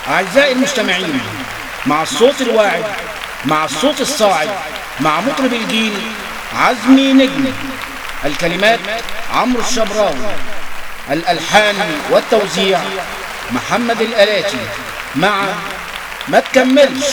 أعزائي المستمعين مع الصوت الواعد مع الصوت الصاعد مع مطرب الجيل عزمي نجم الكلمات عمرو الشبراوي الألحان والتوزيع محمد الألاتي مع ما تكملش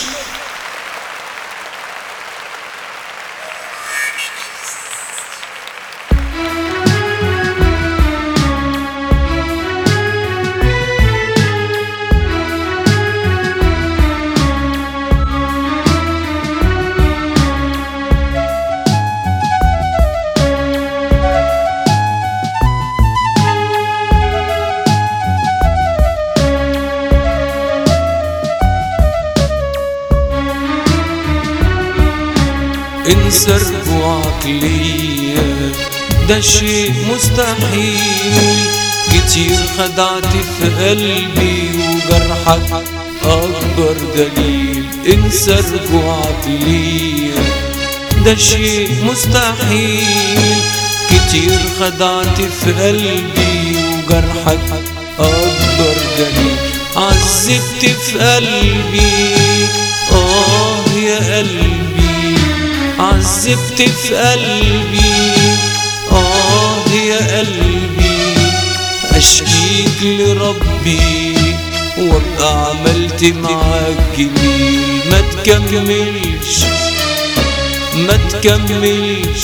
انسى رجوعك ليا ده شيء مستحيل كتير خدعت في قلبي وجرحك أكبر دليل انسى رجوعك ليا ده شيء مستحيل كتير خدعت في قلبي وجرحك أكبر دليل عذبت في قلبي آه يا قلبي عذبت في قلبي آه يا قلبي أشكيك لربي وابقى عملت معاك جميل ما تكملش ما تكملش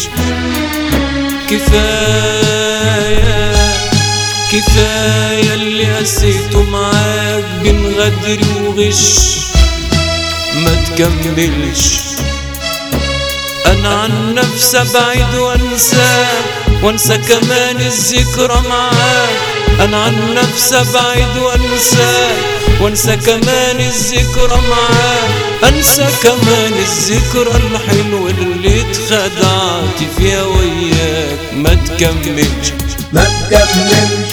كفاية كفاية اللي قسيته معاك بين غدر وغش ما تكملش انا عن نفسي ابعد وانساك وانسى كمان الذكرى معاك انا عن نفسي ابعد وانساك وانسى كمان الذكرى معاك انسى كمان الذكرى الحلوة اللي اتخدعت فيها وياك ما تكملش ما تكملش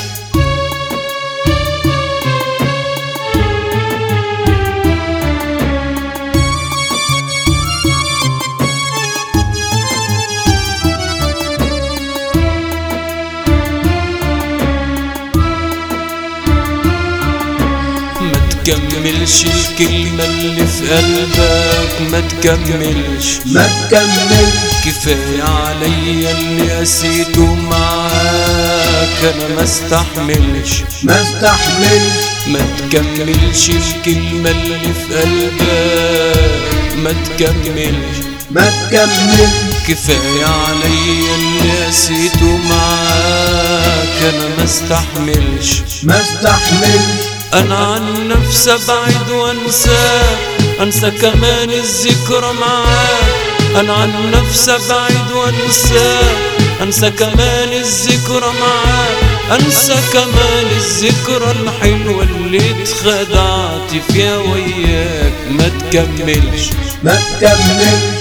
ما تكملش الكلمة اللي في قلبك ما تكملش ما تكملش كفاية عليا اللي قسيته معاك انا ما استحملش ما استحملش ما تكملش الكلمة اللي في قلبك ما تكملش ما تكملش كفاية عليا اللي قسيته معاك انا ما استحملش ما استحملش انا عن نفسي ابعد وانساك انسى كمان الذكرى معاك انا عن نفسي ابعد وانساك انسى كمان الذكرى معاك انسى كمان الذكرى الحلوة اللي اتخدعت فيها وياك ما تكملش ما تكملش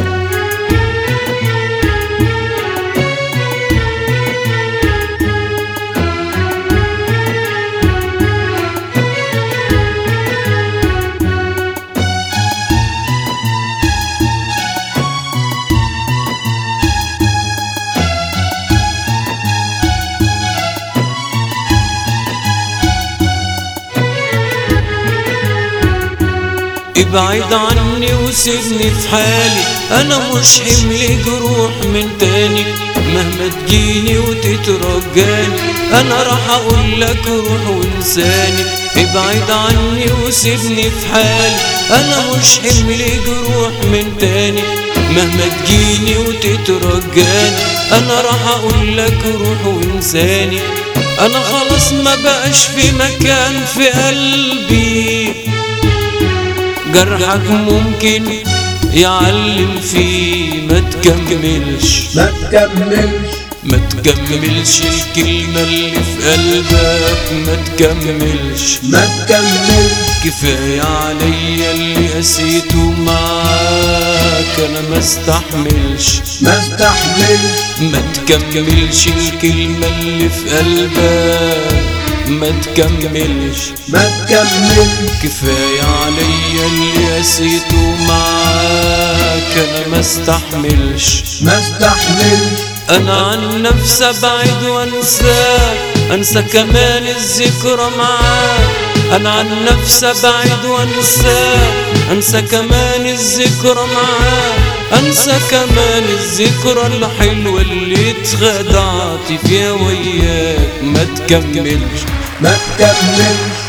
ابعد عني وسيبني في حالي انا مش حمل جروح من تاني مهما تجيني وتترجاني انا راح اقول لك روح وانساني ابعد عني وسيبني في حالي انا مش حمل جروح من تاني مهما تجيني وتترجاني انا راح اقول لك روح وانساني انا خلاص ما بقاش في مكان في قلبي جرحك ممكن يعلم فيه ما تكملش ما تكملش ما تكملش الكلمة اللي في قلبك ما تكملش ما تكملش كفاية عليا اللي قسيته معاك انا ما استحملش ما استحملش ما تكملش الكلمة اللي في قلبك ما تكملش ما تكملش كفاية عليا اللي قسيته معاك انا ما استحملش ما استحملش انا عن نفسي ابعد وانساك انسى كمان الذكرى معاك انا عن نفسي ابعد وانساه انسى كمان الذكرى معاه انسى كمان الذكرى الحلوة اللي اتخدعت فيها وياك ما تكملش ما تكملش